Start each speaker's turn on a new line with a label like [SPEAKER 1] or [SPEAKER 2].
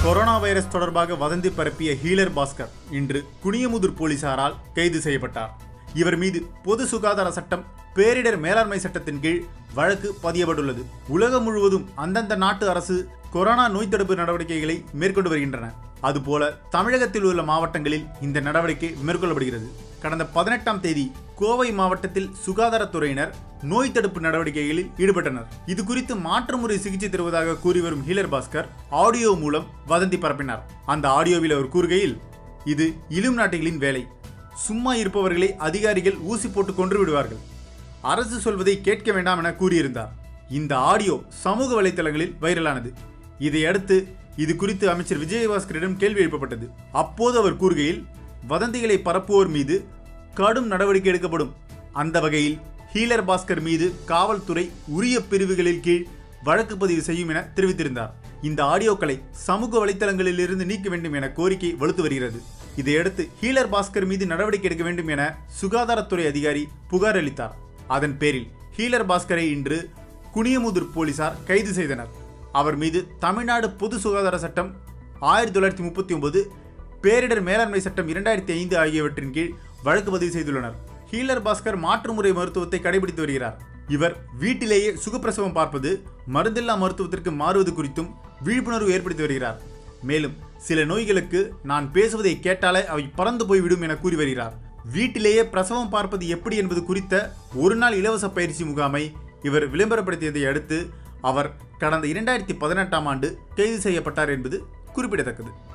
[SPEAKER 1] corona virus தொடர்பாக வதந்தி பரப்பிய ஹீலர் பாஸ்கர் இன்று குனியமுதூர் போலீசாரால் கைது செய்யப்பட்டார் இவர் மீது பொது சுகாதார சட்டம் பேரிடர் மேலாண்மை சட்டத்தின் கீழ் வழக்கு பதியப்பட்டுள்ளது உலகம் முழுவதும் அந்தந்த நாட்டு அரசு கொரோனா நோய் தடுப்பு நடவடிக்கைகளை மேற்கொண்டு வருகின்றன அதுபோல தமிழகத்தில் உள்ள மாவட்டங்களில் இந்த நடவடிக்கை மேற்கொள்ளப்படுகிறது கடந்த பதினெட்டாம் தேதி கோவை மாவட்டத்தில் சுகாதாரத்துறையினர் நோய் தடுப்பு நடவடிக்கைகளில் ஈடுபட்டனர் இது குறித்து மாற்று முறை சிகிச்சை தருவதாக கூறி வரும் ஹீலர் பாஸ்கர் ஆடியோ மூலம் வதந்தி பரப்பினார் அந்த ஆடியோவில் அவர் கூறுகையில் இது இலும் நாட்டிகளின் வேலை சும்மா இருப்பவர்களை அதிகாரிகள் ஊசி போட்டு கொன்று விடுவார்கள் அரசு சொல்வதை கேட்க வேண்டாம் என கூறியிருந்தார் இந்த ஆடியோ சமூக வலைத்தளங்களில் வைரலானது இதையடுத்து இது குறித்து அமைச்சர் விஜயபாஸ்கரிடம் கேள்வி எழுப்பப்பட்டது அப்போது அவர் கூறுகையில் வதந்திகளை பரப்புவோர் மீது கடும் நடவடிக்கை எடுக்கப்படும் அந்த வகையில் ஹீலர் பாஸ்கர் மீது காவல்துறை உரிய பிரிவுகளில் கீழ் வழக்கு பதிவு செய்யும் என தெரிவித்திருந்தார் இந்த ஆடியோக்களை சமூக வலைத்தளங்களில் இருந்து நீக்க வேண்டும் என கோரிக்கை வலுத்து வருகிறது இதையடுத்து ஹீலர் பாஸ்கர் மீது நடவடிக்கை எடுக்க வேண்டும் என சுகாதாரத்துறை அதிகாரி புகார் அளித்தார் அதன் பேரில் ஹீலர் பாஸ்கரை இன்று குனியமுதூர் போலீசார் கைது செய்தனர் அவர் மீது தமிழ்நாடு பொது சுகாதார சட்டம் ஆயிரத்தி தொள்ளாயிரத்தி முப்பத்தி ஒன்பது பேரிடர் மேலாண்மை சட்டம் இரண்டாயிரத்தி ஐந்து ஆகியவற்றின் கீழ் வழக்கு பதிவு செய்துள்ளனர் ஹீலர் பாஸ்கர் மாற்றுமுறை மருத்துவத்தை கடைபிடித்து வருகிறார் இவர் வீட்டிலேயே சுகப்பிரசவம் பார்ப்பது மருந்தில்லா மருத்துவத்திற்கு மாறுவது குறித்தும் விழிப்புணர்வு ஏற்படுத்தி வருகிறார் மேலும் சில நோய்களுக்கு நான் பேசுவதை கேட்டாலே அவை பறந்து போய்விடும் என கூறி வருகிறார் வீட்டிலேயே பிரசவம் பார்ப்பது எப்படி என்பது குறித்த ஒரு நாள் இலவச பயிற்சி முகாமை இவர் விளம்பரப்படுத்தியதை அடுத்து அவர் கடந்த இரண்டாயிரத்தி பதினெட்டாம் ஆண்டு கைது செய்யப்பட்டார் என்பது குறிப்பிடத்தக்கது